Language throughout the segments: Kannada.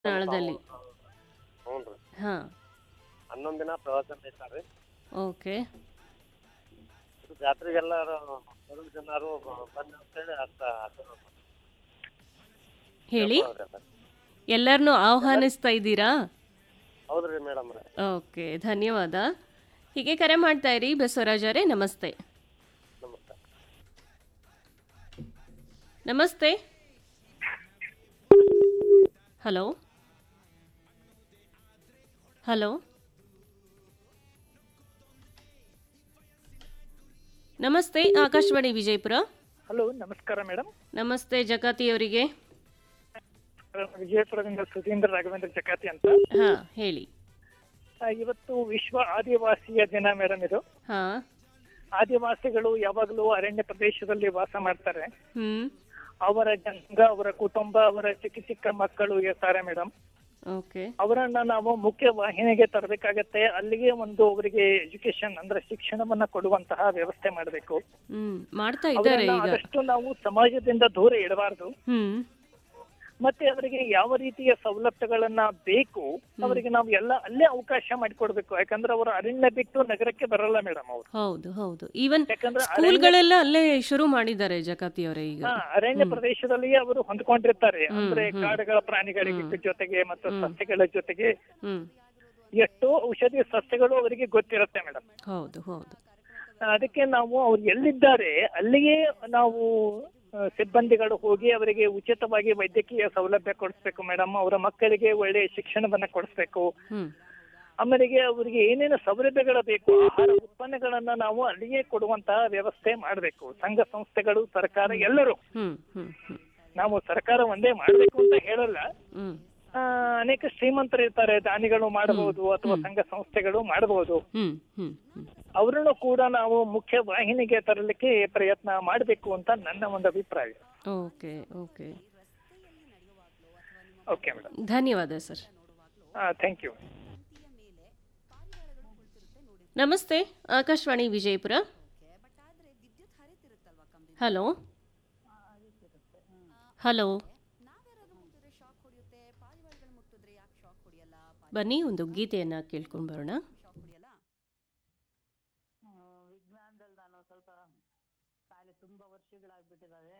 ನಾಳದಲ್ಲಿ ಹ್ಞೂ ರೀ ಹಾಂ ಹನ್ನೊಂದು ದಿನ ಪ್ರವಚನ ಐತಾರಿ ಓಕೆ ಇದು ಜಾತ್ರೆಗೆಲ್ಲ ಬರೋ ಜನರು ಬಂದು ಅಂತೇಳಿ ಅಷ್ಟ ಹೇಳಿ ಎಲ್ಲರನ್ನೂ ಆಹ್ವಾನಿಸ್ತಾ ಇದ್ದೀರಾ ಹೌದ್ರಿ ಮೇಡಮ್ ರೀ ಓಕೆ ಧನ್ಯವಾದ ಹೀಗೆ ಕರೆ ಮಾಡ್ತಾ ಇರಿ ಬಸವರಾಜ್ ಅವರೇ ನಮಸ್ತೆ ನಮಸ್ಕಾರ ನಮಸ್ತೆ ಹಲೋ ಹಲೋ ನಮಸ್ತೆ ಆಕಾಶವಾಣಿ ವಿಜಯಪುರ ಹಲೋ ನಮಸ್ಕಾರ ಮೇಡಮ್ ನಮಸ್ತೆ ಜಕಾತಿಯವರಿಗೆ ವಿಜಯಪುರದಿಂದ ಸುಧೀಂದ್ರ ರಾಘವೇಂದ್ರ ಜಕಾತಿ ಅಂತ ಹಾಂ ಹೇಳಿ ಆ, ಇವತ್ತು ವಿಶ್ವ ಆದಿವಾಸಿಯ ದಿನ ಮೇಡಮ್ ಇದು ಹಾಂ ಆದಿವಾಸಿಗಳು ಯಾವಾಗಲೂ ಅರಣ್ಯ ಪ್ರದೇಶದಲ್ಲಿ ವಾಸ ಮಾಡ್ತಾರೆ ಹ್ಞೂ ಅವರ ಜನಾಂಗ ಅವರ ಕುಟುಂಬ ಅವರ ಚಿಕ್ಕ ಚಿಕ್ಕ ಮಕ್ಕಳು ಇರ್ತಾರೆ ಮೇಡಮ್ ಓಕೆ ಅವರನ್ನ ನಾವು ಮುಖ್ಯ ವಾಹಿನಿಗೆ ತರಬೇಕಾಗತ್ತೆ ಅಲ್ಲಿಗೆ ಒಂದು ಅವರಿಗೆ ಎಜುಕೇಶನ್ ಅಂದ್ರೆ ಶಿಕ್ಷಣವನ್ನ ಕೊಡುವಂತಹ ವ್ಯವಸ್ಥೆ ಮಾಡಬೇಕು ಹ್ಞೂ ಮಾಡ್ತಾ ಇದ್ದಾರೆ ಈಗ ಆದಷ್ಟು ನಾವು ಸಮಾಜದಿಂದ ದೂರ ಇಡಬಾರ್ದು ಹ್ಞೂ ಮತ್ತೆ ಅವರಿಗೆ ಯಾವ ರೀತಿಯ ಸವಲತ್ತುಗಳನ್ನ ಬೇಕು ಅವರಿಗೆ ನಾವು ಎಲ್ಲ ಅಲ್ಲೇ ಅವಕಾಶ ಮಾಡಿಕೊಡ್ಬೇಕು ಯಾಕಂದ್ರೆ ಅವರು ಅರಣ್ಯ ಬಿಟ್ಟು ನಗರಕ್ಕೆ ಬರಲ್ಲ ಮೇಡಮ್ ಅವರು ಹೌದು ಹೌದು ಈವನ್ ಯಾಕಂದ್ರೆ ಸ್ಕೂಲ್ಗಳೆಲ್ಲ ಅಲ್ಲೇ ಶುರು ಮಾಡಿದ್ದಾರೆ ಜಕಾತಿಯವರೇ ಈಗ ಹಾ, ಅರಣ್ಯ ಪ್ರದೇಶದಲ್ಲಿಯೇ ಅವರು ಹೊಂದ್ಕೊಂಡಿರ್ತಾರೆ ಅಂದ್ರೆ ಕಾಡುಗಳ ಪ್ರಾಣಿಗಳಿಗೆ ಜೊತೆಗೆ ಮತ್ತು ಸಸ್ಯಗಳ ಜೊತೆಗೆ ಹ್ಮ್ ಎಷ್ಟೋ ಔಷಧಿ ಸಸ್ಯಗಳು ಅವರಿಗೆ ಗೊತ್ತಿರುತ್ತೆ ಮೇಡಮ್ ಹೌದು ಹೌದು ಅದಕ್ಕೆ ನಾವು ಅವ್ರು ಎಲ್ಲಿದ್ದಾರೆ ಅಲ್ಲಿಗೆ ನಾವು ಆ, ಸಿಬ್ಬಂದಿಗಳು ಹೋಗಿ ಅವರಿಗೆ ಉಚಿತವಾಗಿ ವೈದ್ಯಕೀಯ ಸೌಲಭ್ಯ ಕೊಡಿಸ್ಬೇಕು ಮೇಡಮ್ ಅವರ ಮಕ್ಕಳಿಗೆ ಒಳ್ಳೆಯ ಶಿಕ್ಷಣವನ್ನ ಕೊಡಿಸ್ಬೇಕು ಹ್ಮ್ ಆಮೇಲೆ ಅವರಿಗೆ ಏನೇನು ಸೌಲಭ್ಯಗಳು ಬೇಕು ಆಹಾರ ಉತ್ಪನ್ನಗಳನ್ನ ನಾವು ಅಲ್ಲಿಯೇ ಕೊಡುವಂತಹ ವ್ಯವಸ್ಥೆ ಮಾಡಬೇಕು ಸಂಘ ಸಂಸ್ಥೆಗಳು ಸರ್ಕಾರ ಎಲ್ಲರೂ ಹ್ಮ್ ಹ್ಮ್ ಹ್ಮ್ ನಾವು ಸರ್ಕಾರ ಒಂದೇ ಮಾಡಬೇಕು ಅಂತ ಹೇಳಲ್ಲ ಹ್ಮ್ ಆ, ಅನೇಕ ಶ್ರೀಮಂತರು ಇರ್ತಾರೆ ದಾನಿಗಳು ಮಾಡಬಹುದು ಅಥವಾ ಸಂಘ ಸಂಸ್ಥೆಗಳು ಮಾಡಬಹುದು ಹ್ಮ್ ಹ್ಮ್ ಹ್ಮ್ ಅವರನ್ನು ಕೂಡ ನಾವು ಮುಖ್ಯ ವಾಹಿನಿಗೆ ತರಲಿಕ್ಕೆ ಪ್ರಯತ್ನ ಮಾಡಬೇಕು ಅಂತ ನನ್ನ ಒಂದು ಅಭಿಪ್ರಾಯ ಓಕೆ ಓಕೆ ಓಕೆ ಮೇಡಮ್ ಧನ್ಯವಾದ ಸರ್ ಥ್ಯಾಂಕ್ ಯು ನಮಸ್ತೆ ಆಕಾಶವಾಣಿ ವಿಜಯಪುರ ಹಲೋ ಹಲೋ ಬನ್ನಿ ಒಂದು ಗೀತೆಯನ್ನ ಕೇಳ್ಕೊಂಡು ಬರೋಣ ವಿಜ್ಞಾನದಲ್ಲಿ ನಾನು ಸ್ವಲ್ಪ ಕಾಯಿಲೆ ತುಂಬಾ ವರ್ಷಗಳಾಗ್ಬಿಟ್ಟಿದ್ದಾವೆ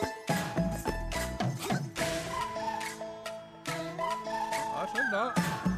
Ah, schon da.